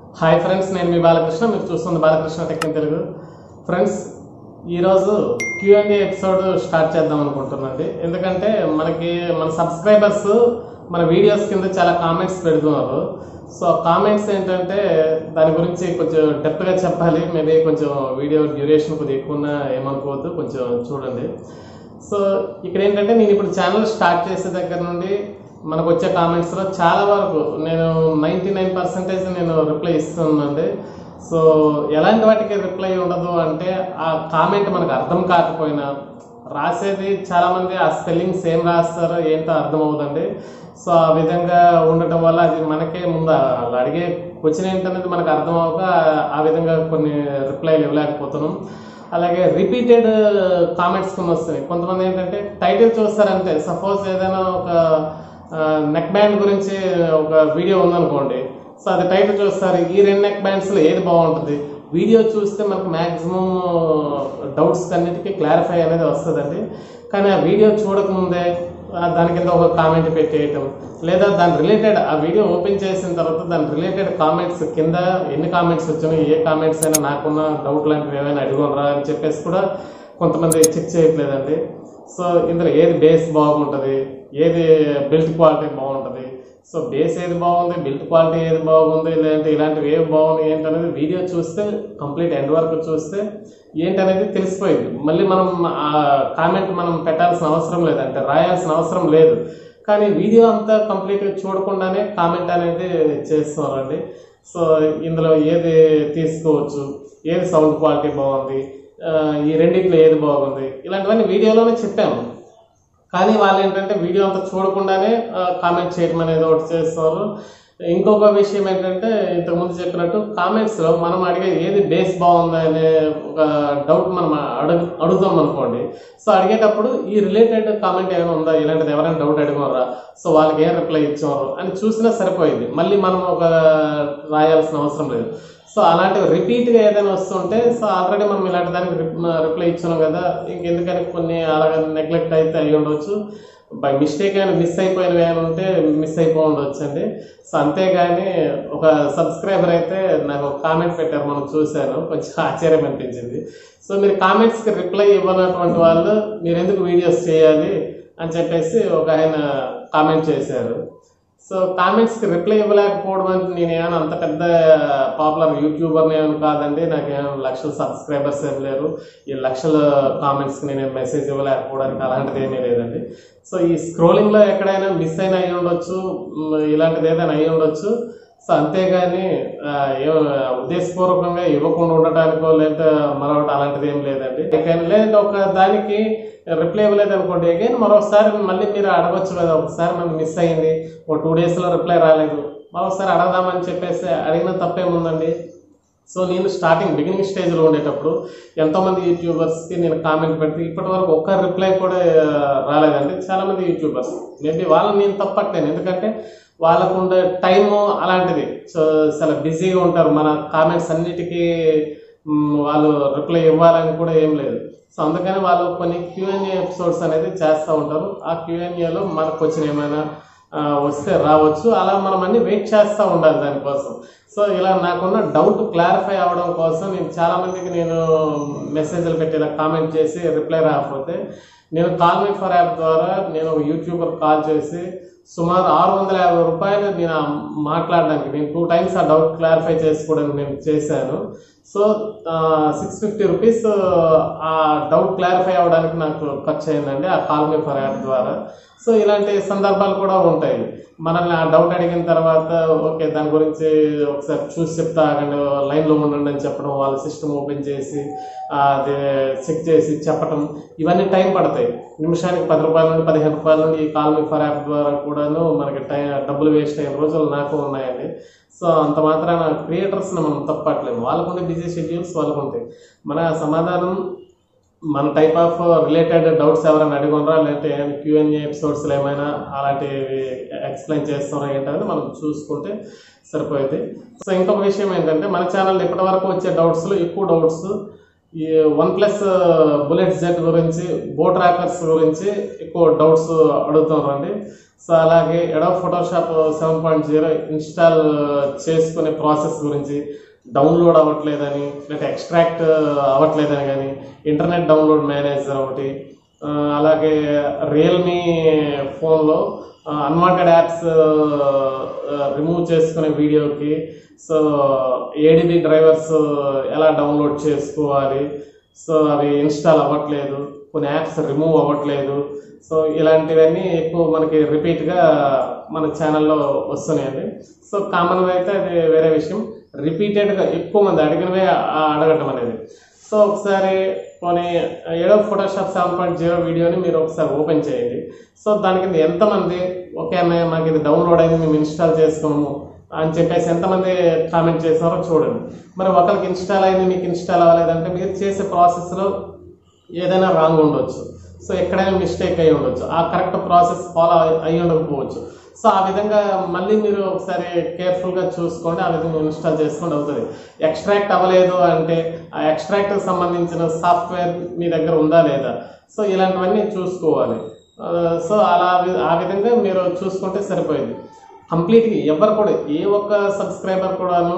hi friends నేను మీ బాలకృష్ణ మీరు చూస్తుంది Balakrishna tech in Telugu friends ఈరోజు క్యూఎంఏ ఎపిసోడ్ స్టార్ట్ చేద్దాం అనుకుంటున్నాండి ఎందుకంటే మనకి మన సబ్స్క్రైబర్స్ మన వీడియోస్ కింద చాలా కామెంట్స్ పెడుతున్నారు సో కామెంట్స్ ఏంటంటే దాని గురించి కొంచెం డెప్త్గా చెప్పాలి మేబీ కొంచెం వీడియో డ్యూరేషన్ కొద్దిగా ఎక్కువ ఉన్నా ఏమనుకోవద్దు కొంచెం చూడండి సో ఇక్కడ ఏంటంటే నేను ఇప్పుడు ఛానల్ స్టార్ట్ చేసే దగ్గర నుండి మనకు వచ్చే కామెంట్స్లో చాలా వరకు నేను నైంటీ నైన్ పర్సెంటేజ్ నేను రిప్లై ఇస్తున్నానండి సో ఎలాంటి వాటికి రిప్లై ఉండదు అంటే ఆ కామెంట్ మనకు అర్థం కాకపోయినా రాసేది చాలామంది ఆ స్పెల్లింగ్ సేమ్ రాస్తారో ఏంటో అర్థం అవుతుంది సో ఆ విధంగా ఉండటం వల్ల అది మనకే ముందు వాళ్ళు అడిగే క్వశ్చన్ ఏంటనేది మనకు అర్థం అవ్వక ఆ విధంగా కొన్ని రిప్లైలు ఇవ్వలేకపోతున్నాం అలాగే రిపీటెడ్ కామెంట్స్ కొన్ని వస్తాయి కొంతమంది ఏంటంటే టైటిల్ చూస్తారంటే సపోజ్ ఏదైనా ఒక నెక్ బ్యాండ్ గురించి ఒక వీడియో ఉందనుకోండి సో అది టైటిల్ చూస్తారు ఈ రెండు నెక్ బ్యాండ్స్లో ఏది బాగుంటుంది వీడియో చూస్తే మనకు మ్యాక్సిమం డౌట్స్ అన్నిటికీ క్లారిఫై అనేది వస్తుందండి కానీ ఆ వీడియో చూడకముందే ఆ దాని కింద ఒక కామెంట్ పెట్టేయటం లేదా దాని రిలేటెడ్ ఆ వీడియో ఓపెన్ చేసిన తర్వాత దాని రిలేటెడ్ కామెంట్స్ కింద ఎన్ని కామెంట్స్ వచ్చినాయి ఏ కామెంట్స్ అయినా నాకున్న డౌట్ లాంటివి ఏమైనా అడిగొనరా అని చెప్పేసి కూడా కొంతమంది చెక్ చేయట్లేదండి సో ఇందులో ఏది బేస్ బాగుంటుంది ఏది బిల్ట్ క్వాలిటీ బాగుంటుంది సో బేస్ ఏది బాగుంది బిల్ట్ క్వాలిటీ ఏది బాగుంది లేదంటే ఇలాంటివి ఏవి బాగున్నాయి ఏంటనేది వీడియో చూస్తే కంప్లీట్ ఎండ్ వరకు చూస్తే ఏంటనేది తెలిసిపోయింది మళ్ళీ మనం ఆ కామెంట్ మనం పెట్టాల్సిన అవసరం లేదు అంటే రాయాల్సిన అవసరం లేదు కానీ వీడియో అంతా కంప్లీట్గా చూడకుండానే కామెంట్ అనేది చేస్తున్నారండి సో ఇందులో ఏది తీసుకోవచ్చు ఏది సౌండ్ క్వాలిటీ బాగుంది ఆ, ఈ రెండిట్లో ఏది బాగుంది ఇలాంటివన్నీ వీడియోలోనే చెప్పాము కానీ వాళ్ళు ఏంటంటే వీడియో అంతా చూడకుండానే కామెంట్ చేయడం అనేది ఒకటి చేస్తున్నారు ఇంకొక విషయం ఏంటంటే ఇంతకుముందు చెప్పినట్టు కామెంట్స్లో మనం అడిగే ఏది బేస్ బాగుంది అనే ఒక డౌట్ మనం అడుగు అడుగుతాం అనుకోండి సో అడిగేటప్పుడు ఈ రిలేటెడ్ కామెంట్ ఏమైనా ఉందా ఇలాంటిది ఎవరైనా డౌట్ అడిగారా సో వాళ్ళకి ఏం రిప్లై ఇచ్చారు అని చూసినా సరిపోయింది మళ్ళీ మనం ఒక రాయాల్సిన అవసరం లేదు సో అలాంటివి రిపీట్గా ఏదైనా వస్తుంటే సో ఆల్రెడీ మనం ఇలాంటి దానికి రిప్లై ఇచ్చాం కదా ఇంకెందుకని కొన్ని అలాగ నెగ్లెక్ట్ అయితే అయి ఉండొచ్చు బై మిస్టేక్ అయినా మిస్ అయిపోయినవి ఏమైనా ఉంటే మిస్ అయిపో ఉండొచ్చు అండి సో అంతేగాని ఒక సబ్స్క్రైబర్ అయితే నాకు ఒక కామెంట్ పెట్టారు మనం చూశాను కొంచెం ఆశ్చర్యం అనిపించింది సో మీరు కామెంట్స్కి రిప్లై ఇవ్వనటువంటి వాళ్ళు మీరు ఎందుకు వీడియోస్ చేయాలి అని చెప్పేసి ఒక ఆయన కామెంట్ చేశారు సో కామెంట్స్కి రిప్లై ఇవ్వలేకపోవడం అంటే నేను ఏమైనా అంత పెద్ద పాపులర్ యూట్యూబర్ని ఏమైనా కాదండి నాకేమైనా లక్షల సబ్స్క్రైబర్స్ ఏం లేరు ఈ లక్షల కామెంట్స్కి నేను మెసేజ్ ఇవ్వలేకపోవడానికి అలాంటిది ఏమీ లేదండి సో ఈ స్క్రోలింగ్లో ఎక్కడైనా మిస్ అయిన అయి ఉండొచ్చు మ్, ఇలాంటిది ఏదైనా అయి ఉండొచ్చు సో అంతేగాని ఆ, ఏ- ఉద్దేశపూర్వకంగా ఇవ్వకుండా ఉండటానికో లేదా మరొకటి అలాంటిది ఏం లేదండి కానీ లేదంటే ఒక దానికి రిప్లై ఇవ్వలేదు అనుకోండి అగైన్ మరొకసారి మళ్ళీ మీరు అడగొచ్చు కదా ఒకసారి మనకి మిస్ అయింది ఒక టూ డేస్లో రిప్లై రాలేదు మరొకసారి అడగదామని చెప్పేసి అడిగిన తప్పేముందండి సో నేను స్టార్టింగ్ బిగినింగ్ స్టేజ్లో ఉండేటప్పుడు ఎంతోమంది యూట్యూబర్స్కి నేను కామెంట్ పెడితే ఇప్పటి వరకు ఒక్క రిప్లై కూడా ఆ, రాలేదండి చాలామంది యూట్యూబర్స్ మేబీ వాళ్ళని నేను తప్పట్లేను ఎందుకంటే వాళ్ళకు ఉండే టైము అలాంటిది సో చాలా బిజీగా ఉంటారు మన కామెంట్స్ అన్నిటికీ మ్, వాళ్ళు రిప్లై ఇవ్వాలని కూడా ఏం లేదు సో అందుకని వాళ్ళు కొన్ని క్యూఎన్ఏ ఎపిసోడ్స్ అనేది చేస్తూ ఉంటారు ఆ క్యూఎన్ఏలో మనకు వచ్చిన ఏమైనా ఆ, వస్తే రావచ్చు అలా మనం అన్ని వెయిట్ చేస్తూ ఉండాలి దానికోసం సో ఇలా నాకున్న డౌట్ క్లారిఫై అవడం కోసం నేను చాలా మందికి నేను మెసేజ్లు పెట్టి ఇలా కామెంట్ చేసి రిప్లై రాకపోతే నేను కాల్ మీ ఫర్ యాప్ ద్వారా నేను ఒక యూట్యూబర్ కాల్ చేసి సుమారు ఆరు వందల యాభై రూపాయలు నేను ఆ మాట్లాడడానికి నేను టూ టైమ్స్ ఆ డౌట్ క్లారిఫై చేసుకోవడానికి నేను చేశాను సో సిక్స్ ఫిఫ్టీ రూపీస్ ఆ డౌట్ క్లారిఫై అవ్వడానికి నాకు ఖర్చు అయిందండి ఆ కాల్ మీ ఫర్ యాప్ ద్వారా సో ఇలాంటి సందర్భాలు కూడా ఉంటాయి మనల్ని ఆ డౌట్ అడిగిన తర్వాత ఓకే దాని గురించి ఒకసారి చూసి చెప్తా ఆగండి లైన్లో ఉండండి అని చెప్పడం వాళ్ళ సిస్టమ్ ఓపెన్ చేసి ఆ, అది చెక్ చేసి చెప్పడం ఇవన్నీ టైం పడతాయి నిమిషానికి పది రూపాయల నుండి పదిహేను రూపాయల నుండి ఈ కాల్ మీ ఫర్ యాప్ ద్వారా కూడాను మనకి టైం డబ్బులు వేస్ట్ అయిన రోజులు నాకు ఉన్నాయండి సో అంత మాత్రాన క్రియేటర్స్ని మనం తప్పట్లేము వాళ్ళకుండే బిజీ షెడ్యూల్స్ వాళ్ళకు ఉంటాయి మన సమాధానం మన టైప్ ఆఫ్ రిలేటెడ్ డౌట్స్ ఎవరైనా అడిగొనరా లేదంటే క్యూఎన్ఏ ఎపిసోడ్స్లో ఏమైనా అలాంటివి ఎక్స్ప్లెయిన్ చేస్తారా ఏంటనేది మనం చూసుకుంటే సరిపోయింది సో ఇంకొక విషయం ఏంటంటే మన ఛానల్ ఇప్పటి వరకు వచ్చే డౌట్స్లో ఎక్కువ డౌట్స్ ఈ వన్ ప్లస్ బుల్లెట్ జెట్ గురించి బో ట్రాకర్స్ గురించి ఎక్కువ డౌట్స్ అడుగుతున్నారండి సో అలాగే Adobe Photoshop seven point zero install చేసుకునే ప్రాసెస్ గురించి డౌన్లోడ్ అవ్వట్లేదని లేకపోతే ఎక్స్ట్రాక్ట్ అవ్వట్లేదని కానీ ఇంటర్నెట్ డౌన్లోడ్ మేనేజర్ ఒకటి ఆ, అలాగే రియల్మీ ఫోన్లో అన్వాంటెడ్ యాప్స్ రిమూవ్ చేసుకునే వీడియోకి సో ఏడిబి డ్రైవర్స్ ఎలా డౌన్లోడ్ చేసుకోవాలి సో అవి ఇన్స్టాల్ అవ్వట్లేదు కొన్ని యాప్స్ రిమూవ్ అవ్వట్లేదు సో ఇలాంటివన్నీ ఎక్కువ మనకి రిపీట్గా మన ఛానల్లో వస్తున్నాయండి సో కామన్గా అయితే అది వేరే విషయం రిపీటెడ్గా ఎక్కువ మంది అడిగినవే ఆ- అడగటం అనేది సో ఒకసారి కొన్ని ఏడో ఫోటోషాప్ సెవెన్ పాయింట్ జీరో వీడియోని మీరు ఒకసారి ఓపెన్ చేయండి సో దాని కింద ఎంతమంది ఓకే అన్నయ్య మాకు ఇది డౌన్లోడ్ అయింది మేము ఇన్స్టాల్ చేసుకున్నాము అని చెప్పేసి ఎంతమంది కామెంట్ చేసినారో చూడండి మరి ఒకరికి ఇన్స్టాల్ అయింది మీకు ఇన్స్టాల్ అవ్వలేదంటే మీరు చేసే ప్రాసెస్లో ఏదైనా రాంగ్ ఉండొచ్చు సో ఎక్కడైనా మిస్టేక్ అయి ఉండొచ్చు ఆ కరెక్ట్ ప్రాసెస్ ఫాలో అయి ఉండకపోవచ్చు సో ఆ విధంగా మళ్ళీ మీరు ఒకసారి కేర్ఫుల్గా చూసుకోండి ఆ విధంగా ఇన్స్టాల్ చేసుకోండి అవుతుంది ఎక్స్ట్రాక్ట్ అవ్వలేదు అంటే ఆ ఎక్స్ట్రాక్ట్కి సంబంధించిన సాఫ్ట్వేర్ మీ దగ్గర ఉందా లేదా సో ఇలాంటివన్నీ చూసుకోవాలి ఆ, సో అలా వి- ఆ విధంగా మీరు చూసుకుంటే సరిపోయింది కంప్లీట్గా ఎవరు కూడా ఏ ఒక్క సబ్స్క్రైబర్ కూడాను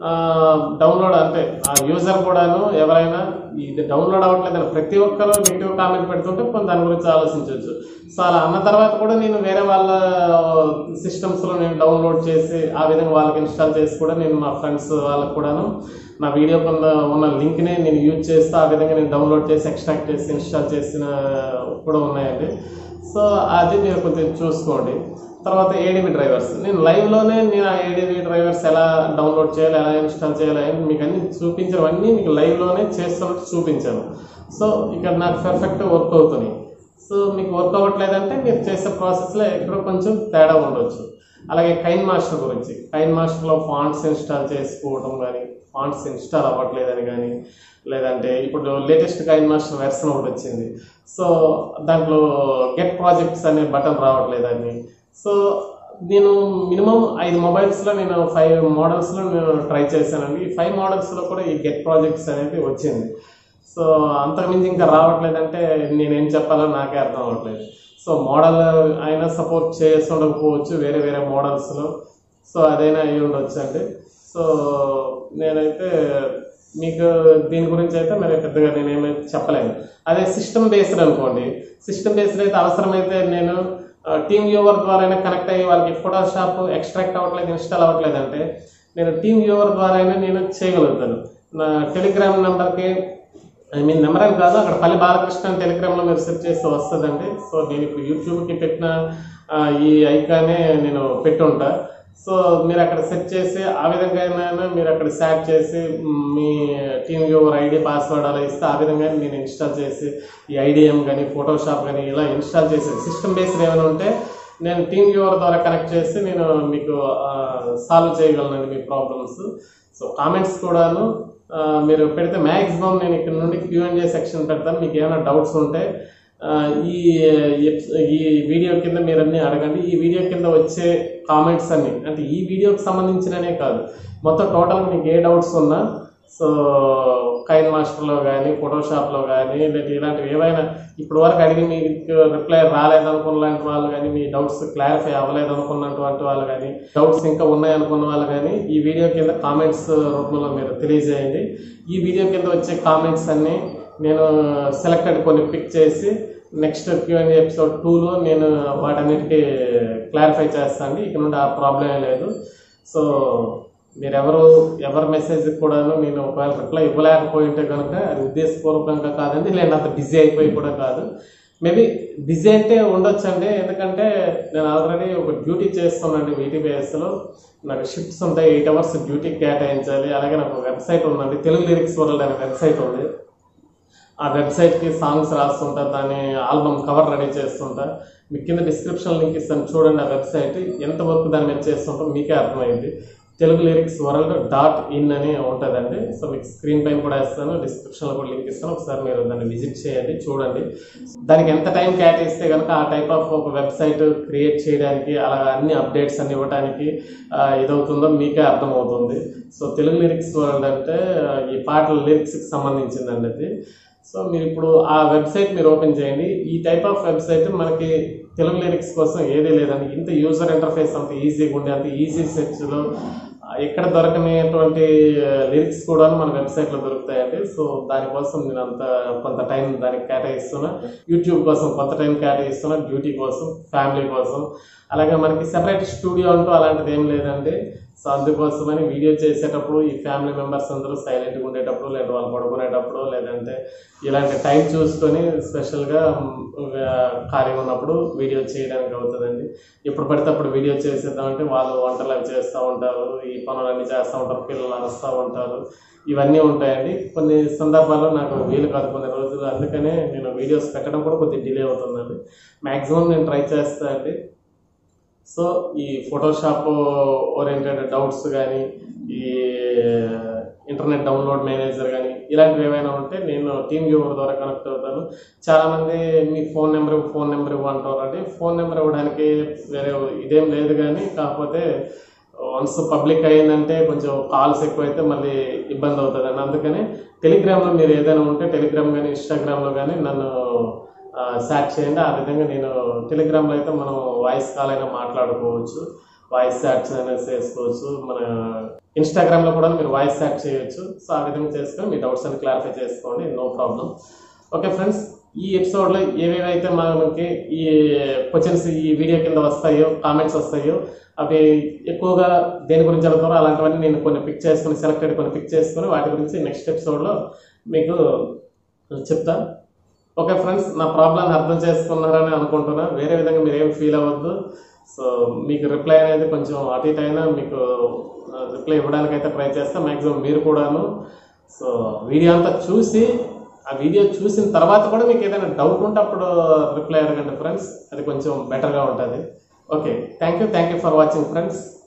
డౌన్లోడ్ అంటే ఆ యూజర్ కూడాను ఎవరైనా ఇది డౌన్లోడ్ అవ్వట్లేదని ప్రతి ఒక్కరు నెగిటివ్ కామెంట్ పెడుతుంటే కొంత దాని గురించి ఆలోచించవచ్చు సో అలా అన్న తర్వాత కూడా నేను వేరే వాళ్ళ సిస్టమ్స్లో నేను డౌన్లోడ్ చేసి ఆ విధంగా వాళ్ళకి ఇన్స్టాల్ చేసి కూడా నేను మా ఫ్రెండ్స్ వాళ్ళకు కూడాను నా వీడియో కింద ఉన్న లింక్ని నేను యూజ్ చేస్తూ ఆ విధంగా నేను డౌన్లోడ్ చేసి ఎక్స్ట్రాక్ట్ చేసి ఇన్స్టాల్ చేసిన కూడా ఉన్నాయండి సో అది మీరు కొంచెం చూసుకోండి తర్వాత ఏడీబీ డ్రైవర్స్ నేను లైవ్లోనే నేను ఆ ఏడీబీ డ్రైవర్స్ ఎలా డౌన్లోడ్ చేయాలి ఎలా ఇన్స్టాల్ చేయాలి అని మీకు అన్ని చూపించినవన్నీ మీకు లైవ్లోనే చేస్తున్నట్టు చూపించాను సో ఇక్కడ నాకు పర్ఫెక్ట్ వర్క్ అవుతున్నాయి సో మీకు వర్క్ అవ్వట్లేదంటే మీరు చేసే ప్రాసెస్లో ఎక్కడో కొంచెం తేడా ఉండొచ్చు అలాగే కైన్ మాస్టర్ గురించి కైన్ మాస్టర్లో ఫాంట్స్ ఇన్స్టాల్ చేసుకోవడం కానీ ఫాంట్స్ ఇన్స్టాల్ అవ్వట్లేదని కానీ లేదంటే ఇప్పుడు లేటెస్ట్ కైన్ మాస్టర్ వెర్షన్ ఒకటి వచ్చింది సో దాంట్లో గెట్ ప్రాజెక్ట్స్ అనే బటన్ రావట్లేదని సో నేను మినిమం ఐదు మొబైల్స్లో నేను ఫైవ్ మోడల్స్లో నేను ట్రై చేశానండి ఈ ఫైవ్ మోడల్స్లో కూడా ఈ గెట్ ప్రాజెక్ట్స్ అనేది వచ్చింది సో అంతకుమించి ఇంకా రావట్లేదంటే నేనేం చెప్పాలో నాకే అర్థం అవ్వట్లేదు సో మోడల్ అయినా సపోర్ట్ చేసి ఉండకపోవచ్చు వేరే వేరే మోడల్స్లో సో అదైనా అయ్యి ఉండొచ్చు అండి సో నేనైతే మీకు దీని గురించి అయితే మరి పెద్దగా నేనేమైతే చెప్పలేను అదే సిస్టమ్ బేస్డ్ అనుకోండి సిస్టమ్ బేస్డ్ అయితే అవసరమైతే నేను టీమ్ వ్యూవర్ ద్వారా కనెక్ట్ అయ్యి వాళ్ళకి ఫోటోషాప్ ఎక్స్ట్రాక్ట్ అవ్వట్లేదు ఇన్స్టాల్ అవ్వట్లేదు అంటే నేను టీమ్ వ్యూవర్ ద్వారా నేను చేయగలుగుతాను నా టెలిగ్రామ్ నెంబర్కి ఐ మీన్ నెంబర్ అని కాదు అక్కడ పల్లి బాలకృష్ణ అని టెలిగ్రామ్లో మీరు సెర్చ్ చేస్తే వస్తుందండి సో నేను ఇప్పుడు యూట్యూబ్కి పెట్టిన ఆ, ఈ ఐకానే నేను పెట్టుంటా సో మీరు అక్కడ సెర్చ్ చేసి ఆ విధంగా అయినా మీరు అక్కడ శాట్ చేసి మ్, మీ టీమ్ వ్యూవర్ ఐడి పాస్వర్డ్ అలా ఇస్తే ఆ విధంగా నేను ఇన్స్టాల్ చేసి ఈ ఐడిఎం కానీ ఫోటోషాప్ కానీ ఇలా ఇన్స్టాల్ చేసి సిస్టమ్ బేస్డ్ ఏమైనా ఉంటే నేను టీమ్ వ్యూవర్ ద్వారా కనెక్ట్ చేసి నేను మీకు సాల్వ్ చేయగలనండి మీ ప్రాబ్లమ్స్ సో కామెంట్స్ కూడాను ఆ, మీరు పెడితే మ్యాక్సిమం నేను ఇక్కడ నుండి క్యూ అండ్ ఏ సెక్షన్ పెడతాను మీకు ఏమైనా డౌట్స్ ఉంటే ఆ, ఈ ఎప్స్- ఈ వీడియో కింద మీరు అన్నీ అడగండి ఈ వీడియో కింద వచ్చే కామెంట్స్ అన్ని అంటే ఈ వీడియోకి సంబంధించిననే కాదు మొత్తం టోటల్ మీకు ఏ డౌట్స్ ఉన్నా సో కైన్ మాస్టర్లో కానీ ఫోటోషాప్లో కానీ లేదా ఇలాంటివి ఏవైనా ఇప్పుడు వరకు అడిగి మీకు రిప్లై రాలేదనుకున్న లాంటి వాళ్ళు కానీ మీ డౌట్స్ క్లారిఫై అవ్వలేదు అనుకున్నటువంటి వాళ్ళు కానీ డౌట్స్ ఇంకా ఉన్నాయనుకున్న వాళ్ళు కానీ ఈ వీడియో కింద కామెంట్స్ రూపంలో మీరు తెలియజేయండి ఈ వీడియో కింద వచ్చే కామెంట్స్ అన్ని నేను సెలెక్టెడ్ కొన్ని పిక్ చేసి నెక్స్ట్ క్యూఎన్ ఎపిసోడ్ టూలో నేను వాటన్నిటికీ క్లారిఫై చేస్తాను ఇక నుండి ఆ ప్రాబ్లం లేదు సో మీరెవరు ఎవరి మెసేజ్ కూడాను నేను ఒకవేళ రిప్లై ఇవ్వలేకపోయి ఉంటే కనుక అది ఉద్దేశపూర్వకంగా కాదండి నేను అంత బిజీ అయిపోయి కూడా కాదు మేబీ బిజీ అంటే ఉండొచ్చండి ఎందుకంటే నేను ఆల్రెడీ ఒక డ్యూటీ చేస్తున్నానండి వీటీబీఎస్లో నాకు షిఫ్ట్స్ ఉంటాయి ఎయిట్ అవర్స్ డ్యూటీ కేటాయించాలి అలాగే నాకు వెబ్సైట్ ఉందండి తెలుగు లిరిక్స్ వరల్డ్ అనే వెబ్సైట్ ఉంది ఆ వెబ్సైట్కి సాంగ్స్ రాస్తుంటా దాని ఆల్బమ్ కవర్ రెడీ చేస్తుంటా మీకు కింద డిస్క్రిప్షన్ లింక్ ఇస్తాను చూడండి ఆ వెబ్సైట్ ఎంత వర్క్ దాని మీద చేస్తుంటో మీకే అర్థమైంది Telugu lyrics world dot in అని ఉంటుందండి సో మీకు స్క్రీన్ పైన కూడా ఇస్తాను డిస్క్రిప్షన్లో కూడా లింక్ ఇస్తాను ఒకసారి మీరు దాన్ని విజిట్ చేయండి చూడండి దానికి ఎంత టైం కేటాయిస్తే కనుక ఆ టైప్ ఆఫ్ ఒక వెబ్సైట్ క్రియేట్ చేయడానికి అలా అన్ని అప్డేట్స్ అన్ని ఇవ్వడానికి ఆ, ఇదవుతుందో మీకే అర్థమవుతుంది సో తెలుగు లిరిక్స్ వరల్డ్ అంటే ఆ, ఈ పాటల లిరిక్స్కి సంబంధించిందండి అది సో మీరు ఇప్పుడు ఆ వెబ్సైట్ మీరు ఓపెన్ చేయండి ఈ టైప్ ఆఫ్ వెబ్సైట్ మనకి తెలుగు లిరిక్స్ కోసం ఏదీ లేదండి ఇంత యూజర్ ఇంటర్ఫేస్ అంత ఈజీగా ఉండే అంత ఈజీ సెర్చ్లో ఎక్కడ దొరకనేటువంటి లిరిక్స్ కూడా మన వెబ్సైట్లో దొరుకుతాయండి సో దానికోసం నేను అంత కొంత టైం దానికి కేటాయిస్తున్నా యూట్యూబ్ కోసం కొంత టైం కేటాయిస్తున్నా డ్యూటీ కోసం ఫ్యామిలీ కోసం అలాగే మనకి సెపరేట్ స్టూడియో అంటూ అలాంటిది ఏం లేదండి సో అందుకోసమని వీడియో చేసేటప్పుడు ఈ ఫ్యామిలీ మెంబర్స్ అందరూ సైలెంట్గా ఉండేటప్పుడు లేదా వాళ్ళు పడుకునేటప్పుడు లేదంటే ఇలాంటి టైం చూసుకొని స్పెషల్గా ఖాళీగా ఉన్నప్పుడు వీడియో చేయడానికి అవుతుందండి ఎప్పుడు పడితే అప్పుడు వీడియో చేసేద్దామంటే వాళ్ళు వంటలు అవి చేస్తూ ఉంటారు ఈ పనులన్నీ చేస్తూ ఉంటారు పిల్లలు అరుస్తూ ఉంటారు ఇవన్నీ ఉంటాయండి కొన్ని సందర్భాల్లో నాకు వీలు కాదు కొన్ని రోజులు అందుకనే నేను వీడియోస్ పెట్టడం కూడా కొద్దిగా డిలే అవుతుందండి మ్యాక్సిమం నేను ట్రై చేస్తా అండి సో ఈ ఫోటోషాప్ ఓరియంటెడ్ డౌట్స్ కానీ ఈ ఇంటర్నెట్ డౌన్లోడ్ మేనేజర్ కానీ ఇలాంటివి ఏమైనా ఉంటే నేను టీమ్ వ్యూవర్ ద్వారా కనెక్ట్ అవుతాను చాలామంది మీ ఫోన్ నెంబర్ ఫోన్ నెంబర్ ఇవ్వంటారండి ఫోన్ నెంబర్ ఇవ్వడానికి వేరే ఇదేం లేదు కానీ కాకపోతే వన్స్ పబ్లిక్ అయిందంటే కొంచెం కాల్స్ ఎక్కువైతే మళ్ళీ ఇబ్బంది అవుతుంది అందుకని టెలిగ్రామ్లో మీరు ఏదైనా ఉంటే టెలిగ్రామ్ కానీ ఇన్స్టాగ్రామ్లో కానీ నన్ను చాట్ చేయండి ఆ విధంగా నేను టెలిగ్రామ్లో అయితే మనం వాయిస్ కాల్ అయినా మాట్లాడుకోవచ్చు వాయిస్ చాట్స్ అయినా చేసుకోవచ్చు మన ఇన్స్టాగ్రామ్లో కూడా మీరు వాయిస్ చాట్ చేయొచ్చు సో ఆ విధంగా చేసుకొని మీ డౌట్స్ అని క్లారిఫై చేసుకోండి నో ప్రాబ్లం ఓకే ఫ్రెండ్స్ ఈ ఎపిసోడ్లో ఏవేవైతే మనకి ఈ క్వశ్చన్స్ ఈ వీడియో కింద వస్తాయో కామెంట్స్ వస్తాయో అవి ఎక్కువగా దేని గురించి అడుగుతారో అలాంటివన్నీ నేను కొన్ని పిక్ చేసుకొని సెలెక్టెడ్ కొన్ని పిక్ చేసుకొని వాటి గురించి నెక్స్ట్ ఎపిసోడ్లో మీకు చెప్తా ఓకే ఫ్రెండ్స్ నా ప్రాబ్లమ్ అర్థం చేసుకున్నారని అనుకుంటున్నా వేరే విధంగా మీరు ఏం ఫీల్ అవ్వద్దు సో మీకు రిప్లై అనేది కొంచెం అటు ఇటు అయినా మీకు రిప్లై ఇవ్వడానికి అయితే ట్రై చేస్తాను మ్యాక్సిమం మీరు కూడాను సో వీడియో అంతా చూసి ఆ వీడియో చూసిన తర్వాత కూడా మీకు ఏదైనా డౌట్ ఉంటే అప్పుడు రిప్లై అడగండి ఫ్రెండ్స్ అది కొంచెం బెటర్గా ఉంటుంది okay thank you thank you for watching friends